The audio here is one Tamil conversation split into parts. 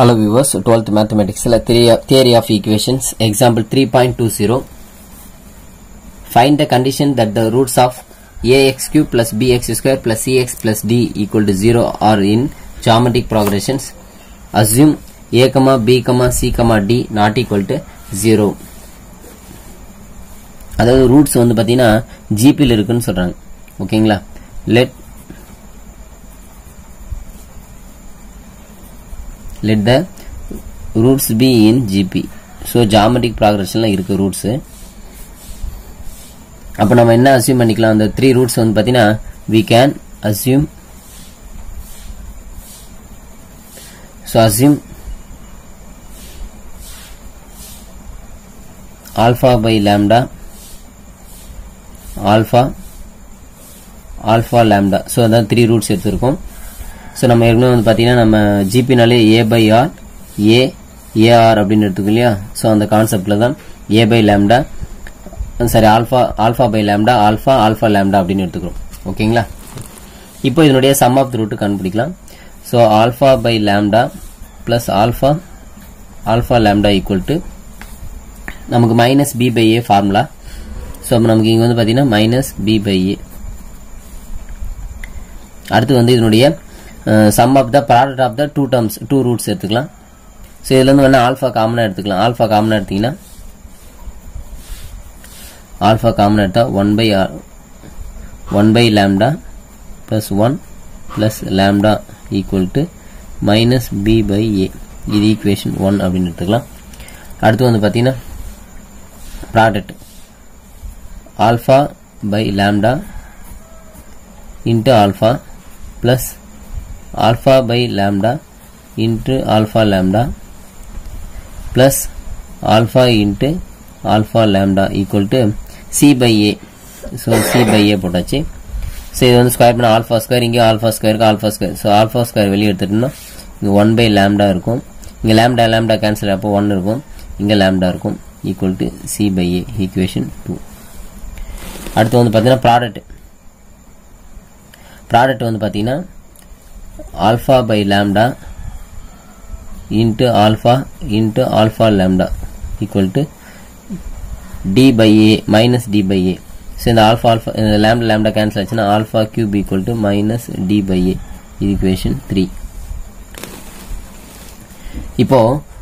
Hello viewers, 12th mathematics theory of, theory of equations example 3.20 find the condition that the roots of ax cube plus bx square plus cx plus d equal to 0 are in geometric progressions assume a comma b comma c comma d not equal to 0 அதாவது ரூட்ஸ் வந்து பார்த்தீங்கன்னா ஜிபியில் இருக்குன்னு சொல்கிறாங்க ஓகேங்களா let let the roots be in GP so geometric ப்ராக்ரஷனில் இருக்குது ரூட்ஸு அப்போ நம்ம என்ன அசியூம் பண்ணிக்கலாம் அந்த த்ரீ ரூட்ஸ் வந்து பார்த்தீங்கன்னா we can assume so assume alpha by lambda alpha alpha lambda so அதான் த்ரீ ரூட்ஸ் எடுத்திருக்கோம் ஸோ நம்ம ஏற்கனவே வந்து பார்த்தீங்கன்னா நம்ம ஜிபினாலே a by r a a r அப்படின்னு எடுத்துக்கோம் இல்லையா ஸோ அந்த கான்செப்டில் தான் a by lambda sorry alpha alpha by lambda alpha alpha lambda அப்படின்னு எடுத்துக்கிறோம் ஓகேங்களா இப்போ இதனுடைய சம் ஆஃப் த ரூட்டு கண்டுபிடிக்கலாம் so alpha by lambda plus alpha alpha lambda equal to நமக்கு minus b by a formula so நமக்கு இங்கே வந்து பார்த்தீங்கன்னா மைனஸ் பி பை ஏ அடுத்து வந்து இதனுடைய sum of the product of the two terms two roots எடுத்துக்கலாம் ஸோ இதுல இருந்து வேணா ஆல்ஃபா காமனாக எடுத்துக்கலாம் ஆல்ஃபா காமனாக எடுத்தீங்கன்னா ஆல்ஃபா காமனாக எடுத்தா one by one by lambda plus one plus lambda equal to minus b by a இது ஈக்குவேஷன் ஒன் அப்படின்னு எடுத்துக்கலாம் அடுத்து வந்து பார்த்தீங்கன்னா product alpha by lambda into alpha plus alpha by lambda into alpha lambda plus alpha into alpha lambda equal to c by a so c by a போட்டாச்சு ஸோ இது வந்து ஸ்கொயர் பண்ண ஆல்ஃபா ஸ்கொயர் இங்கே ஆல்ஃபா ஸ்கொயருக்கு alpha square so alpha square வெளியே எடுத்துட்டோம்னா இங்கே ஒன் பை லேம்டா இருக்கும் இங்கே லேம்டா லேம்டா கேன்சல் அப்போ ஒன் இருக்கும் இங்கே லேம்டா இருக்கும் equal to c by a equation two அடுத்து வந்து பார்த்தீங்கன்னா ப்ராடக்ட் ப்ராடக்ட் வந்து பார்த்தீங்கன்னா alpha by lambda into alpha into alpha lambda equal to d by a minus d by a so இந்த alpha alpha இந்த lambda lambda cancel ஆச்சுன்னா alpha cube equal to minus d by a இது equation 3 இப்போ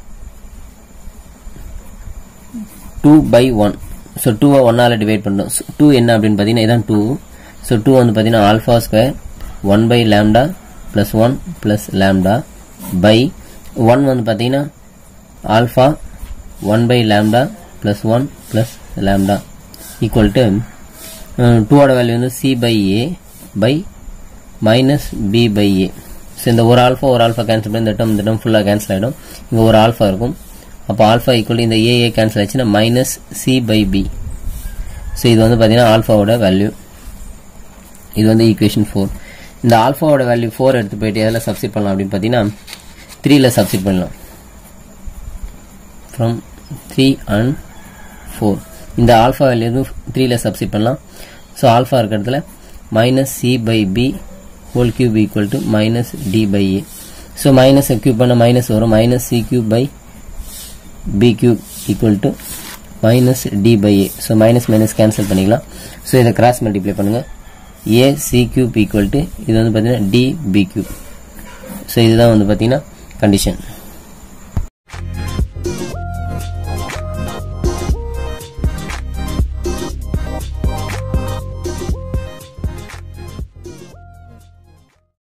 2 by 1 ஸோ டூவை ஒன்னால டிவைட் பண்ணோம் டூ என்ன அப்படின்னு பார்த்தீங்கன்னா இதான் டூ ஸோ டூ வந்து பார்த்தீங்கன்னா alpha square one by lambda plus 1 plus lambda by 1 வந்து பார்த்தீங்கன்னா alpha 1 by lambda plus 1 plus lambda equal to 2 ஓட வேல்யூ வந்து c by a by minus b by a so இந்த ஒரு ஆல்ஃபா ஒரு ஆல்ஃபா கேன்சல் பண்ணி இந்த டம் இந்த டம் ஃபுல்லாக கேன்சல் ஆகிடும் இங்கே ஒரு ஆல்ஃபா இருக்கும் அப்போ ஆல்ஃபா ஈக்குவல் இந்த ஏஏ கேன்சல் ஆச்சுன்னா minus c by b so இது வந்து பார்த்தீங்கன்னா ஆல்ஃபாவோட வேல்யூ இது வந்து ஈக்குவேஷன் ஃபோர் இந்த ஆல்ஃபாவோட வேல்யூ ஃபோர் எடுத்து போயிட்டு எதில் சப்ஸ்டிட் பண்ணலாம் அப்படின்னு பார்த்தீங்கன்னா த்ரீல சப்ஸ்டிட் பண்ணலாம் ஃப்ரம் த்ரீ அண்ட் ஃபோர் இந்த ஆல்ஃபா வேல்யூ த்ரீல சப்ஸ்டிட் பண்ணலாம் ஸோ ஆல்ஃபா இருக்க இடத்துல minus c by b whole cube equal to minus d by a so minus cube பண்ண மைனஸ் வரும் minus c cube by b cube equal to minus d by a so minus minus cancel பண்ணிக்கலாம் ஸோ இதை கிராஸ் மல்டிப்ளை பண்ணுங்கள் a c cube equal to இது வந்து பார்த்தீங்கன்னா டி பி கியூப் ஸோ இதுதான் வந்து பார்த்தீங்கன்னா கண்டிஷன்